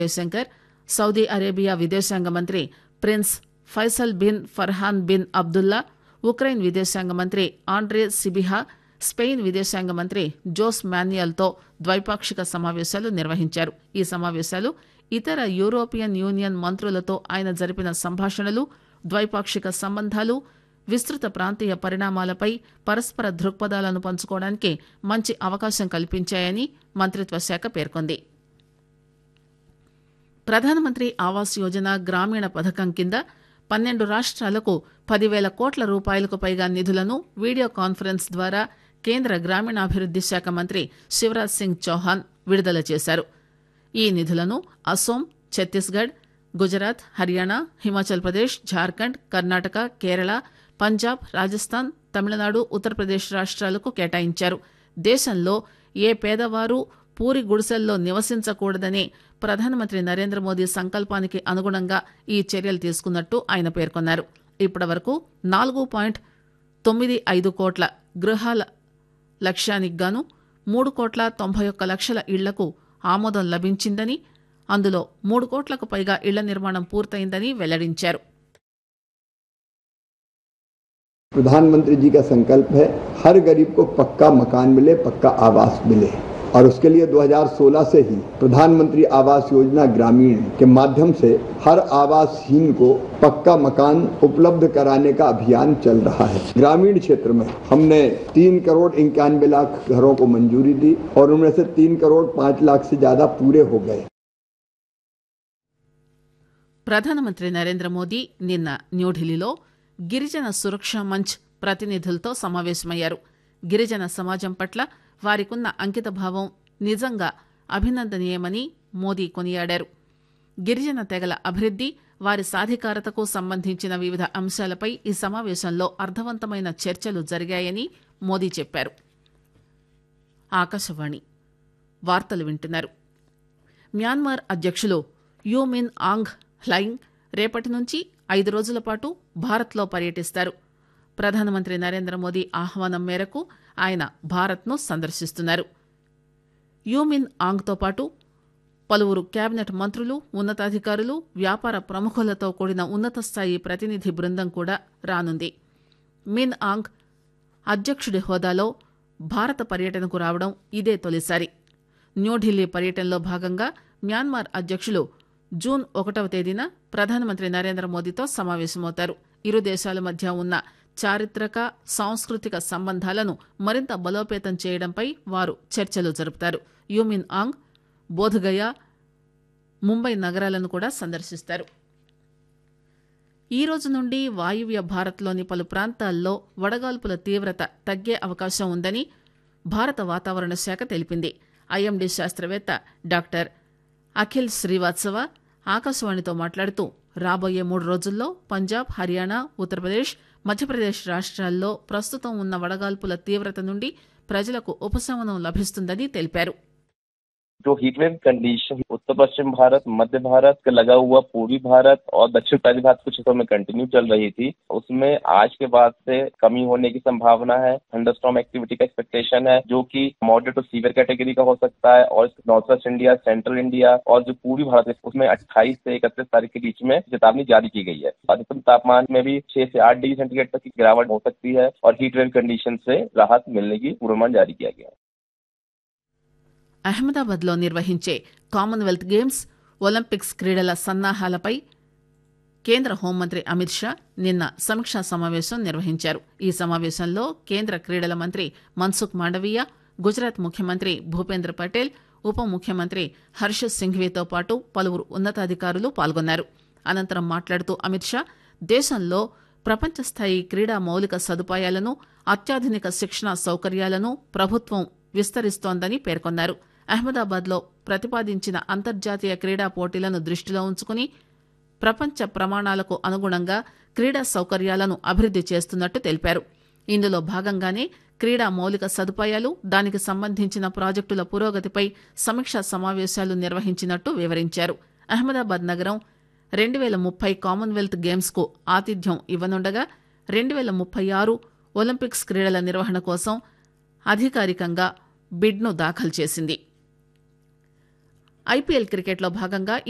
Jayashankar Saudi Arabia విదేశాంగ మంత్రి prince Faisal bin Farhan bin Abdullah Ukraine విదేశాంగ మంత్రి ఆండ్రే సిబిహా స్పెయిన్ విదేశాంగ మంత్రి జోస్ మాన్యుయల్తో ద్వైపాక్షిక సమావేశాలు నిర్వహించారు ఈ సమావేశాలు ఇతర యూరోపియన్ యూనియన్ మంత్రులతో ఆయన జరిపిన సంభాషణలు ద్వైపాక్షిక సంబంధాలు విస్తృత ప్రాంతీయ పరిణామాలపై పరస్పర దృక్పథాలను పంచుకోవడానికి మంచి అవకాశం కల్పించాయని మంత్రిత్వ శాఖ పేర్కొంది ప్రధానమంత్రి ఆవాస్ యోజన గ్రామీణ పథకం కింద పన్నెండు రాష్ట్రాలకు పదివేల కోట్ల రూపాయలకు పైగా నిధులను వీడియో కాన్ఫరెన్స్ ద్వారా కేంద్ర గ్రామీణాభివృద్ది శాఖ మంత్రి శివరాజ్ సింగ్ చౌహాన్ విడుదల చేశారు ఈ నిధులను అసోం ఛత్తీస్గఢ్ గుజరాత్ హర్యానా హిమాచల్ ప్రదేశ్ జార్ఖండ్ కర్ణాటక కేరళ పంజాబ్ రాజస్థాన్ తమిళనాడు ఉత్తరప్రదేశ్ రాష్ట్రాలకు కేటాయించారు దేశంలో ఏ పేదవారు పూరి గుడిసెల్లో నివసించకూడదనే ప్రధానమంత్రి నరేంద్ర మోదీ సంకల్పానికి అనుగుణంగా ఈ చర్యలు తీసుకున్నట్టు ఆయన పేర్కొన్నారు ఇప్పటివరకు నాలుగు పాయింట్ తొమ్మిది ఐదు కోట్ల గృహాల లక్ష్యానికి గాను మూడు కోట్ల తొంభై ఒక్క లక్షల ఇళ్లకు ఆమోదం లభించిందని అందులో మూడు కోట్లకు పైగా ఇళ్ల నిర్మాణం పూర్తయిందని వెల్లడించారు प्रधानमंत्री जी का संकल्प है हर गरीब को पक्का मकान मिले पक्का आवास मिले और उसके लिए 2016 से ही प्रधानमंत्री आवास योजना ग्रामीण के माध्यम से हर आवासहीन को पक्का मकान उपलब्ध कराने का अभियान चल रहा है ग्रामीण क्षेत्र में हमने तीन करोड़ इक्यानवे लाख घरों को मंजूरी दी और उनमें से तीन करोड़ पाँच लाख से ज्यादा पूरे हो गए ప్రధానమంత్రి నరేంద్ర మోదీ నిన్న న్యూఢిల్లీలో గిరిజన సురక్ష మంచ్ ప్రతినిధులతో సమావేశమయ్యారు గిరిజన సమాజం పట్ల వారికున్న అంకితభావం నిజంగా అభినందనీయమని మోదీ కొనియాడారు గిరిజన తెగల అభివృద్ది వారి సాధికారతకు సంబంధించిన వివిధ అంశాలపై ఈ సమావేశంలో అర్థవంతమైన చర్చలు జరిగాయని మోదీ చెప్పారు ఆకాశవాణి వార్తలు వింటున్నారు మ్యాన్మార్ అధ్యక్షులు యూమిన్ ఆంగ్ హ్లైంగ్ రేపటి నుంచి ఐదు రోజుల పాటు భారత్లో పర్యటిస్తారు ప్రధానమంత్రి నరేంద్ర మోదీ ఆహ్వానం మేరకు ఆయన భారత్ను సందర్శిస్తున్నారు యూమిన్ ఆంగ్తో పాటు పలువురు కేబినెట్ మంత్రులు ఉన్నతాధికారులు వ్యాపార ప్రముఖులతో కూడిన ఉన్నత స్థాయి ప్రతినిధి బృందం కూడా రానుంది మిన్ ఆంగ్ అధ్యక్షుడి హోదాలో భారత పర్యటనకు రావడం ఇదే తొలిసారి న్యూఢిల్లీ పర్యటనలో భాగంగా మ్యాన్మార్ అధ్యక్షులు జూన్ ఒకటవ తేదీన ప్రధానమంత్రి నరేంద్ర మోదీతో సమావేశమవుతారు ఇరు దేశాల మధ్య ఉన్న చారిత్రక సాంస్కృతిక సంబంధాలను మరింత బలోపేతం చేయడంపై వారు చర్చలు జరుపుతారు యూమిన్ ఆంగ్ బోధగయ ముంబై నగరాలను కూడా సందర్శిస్తారు ఈ రోజు నుండి వాయువ్య భారత్లోని పలు ప్రాంతాల్లో వడగాల్పుల తీవ్రత తగ్గే అవకాశం ఉందని భారత వాతావరణ శాఖ తెలిపింది ఐఎండీ శాస్త్రవేత్త డాక్టర్ అఖిల్ శ్రీవాత్సవ ఆకాశవాణితో మాట్లాడుతూ రాబోయే మూడు రోజుల్లో పంజాబ్ హర్యానా ఉత్తరప్రదేశ్ మధ్యప్రదేశ్ రాష్ట్రాల్లో ప్రస్తుతం ఉన్న వడగాల్పుల తీవ్రత నుండి ప్రజలకు ఉపశమనం లభిస్తుందని తెలిపారు जो हीटवेव कंडीशन उत्तर पश्चिम भारत मध्य भारत का लगा हुआ पूर्वी भारत और दक्षिण पूर्वी भारत कुछ हिस्सों में कंटिन्यू चल रही थी उसमें आज के बाद से कमी होने की संभावना है थंडरस्टॉर्म एक्टिविटी का एक्सपेक्टेशन है जो कि मॉडरेट टू सीवियर कैटेगरी का हो सकता है और north west India central India और जो पूर्वी भारत है उसमें 28 से इकतीस तारीख के बीच में चेतावनी जारी की गई है अधिकतम तापमान में भी छह से आठ डिग्री सेंटीग्रेड तक की गिरावट हो सकती है और हीटवेव कंडीशन से राहत मिलने की पूर्वानुमान जारी किया गया है అహ్మదాబాద్ లో నిర్వహించే కామన్వెల్త్ గేమ్స్ ఒలింపిక్స్ క్రీడల సన్నాహాలపై కేంద్ర హోంమంత్రి అమిత్ షా నిన్న సమీక్షా సమావేశం నిర్వహించారు ఈ సమావేశంలో కేంద్ర క్రీడల మంత్రి మన్సుఖ్ మాండవీయ గుజరాత్ ముఖ్యమంత్రి భూపేంద్ర పటేల్ ఉప ముఖ్యమంత్రి హర్ష సింఘ్వీతో పాటు పలువురు ఉన్నతాధికారులు పాల్గొన్నారు అనంతరం మాట్లాడుతూ అమిత్ షా దేశంలో ప్రపంచ స్థాయి క్రీడా మౌలిక సదుపాయాలను అత్యాధునిక శిక్షణా సౌకర్యాలను ప్రభుత్వం విస్తరిస్తోందని పేర్కొన్నారు అహ్మదాబాద్ లో ప్రతిపాదించిన అంతర్జాతీయ క్రీడా పోటీలను దృష్టిలో ఉంచుకుని ప్రపంచ ప్రమాణాలకు అనుగుణంగా క్రీడా సౌకర్యాలను అభివృద్ది చేస్తున్నట్టు తెలిపారు ఇందులో భాగంగానే క్రీడా మౌలిక సదుపాయాలు దానికి సంబంధించిన ప్రాజెక్టుల పురోగతిపై సమీక్షా సమావేశాలు నిర్వహించినట్టు వివరించారు అహ్మదాబాద్ నగరం రెండు వేల ముప్పై కామన్వెల్త్ గేమ్స్ కు ఆతిథ్యం ఇవ్వనుండగా రెండు వేల ముప్పై ఆరు ఒలింపిక్స్ క్రీడల నిర్వహణ కోసం అధికారికంగా బిడ్ను దాఖలు చేసింది ఐపీఎల్ క్రికెట్లో భాగంగా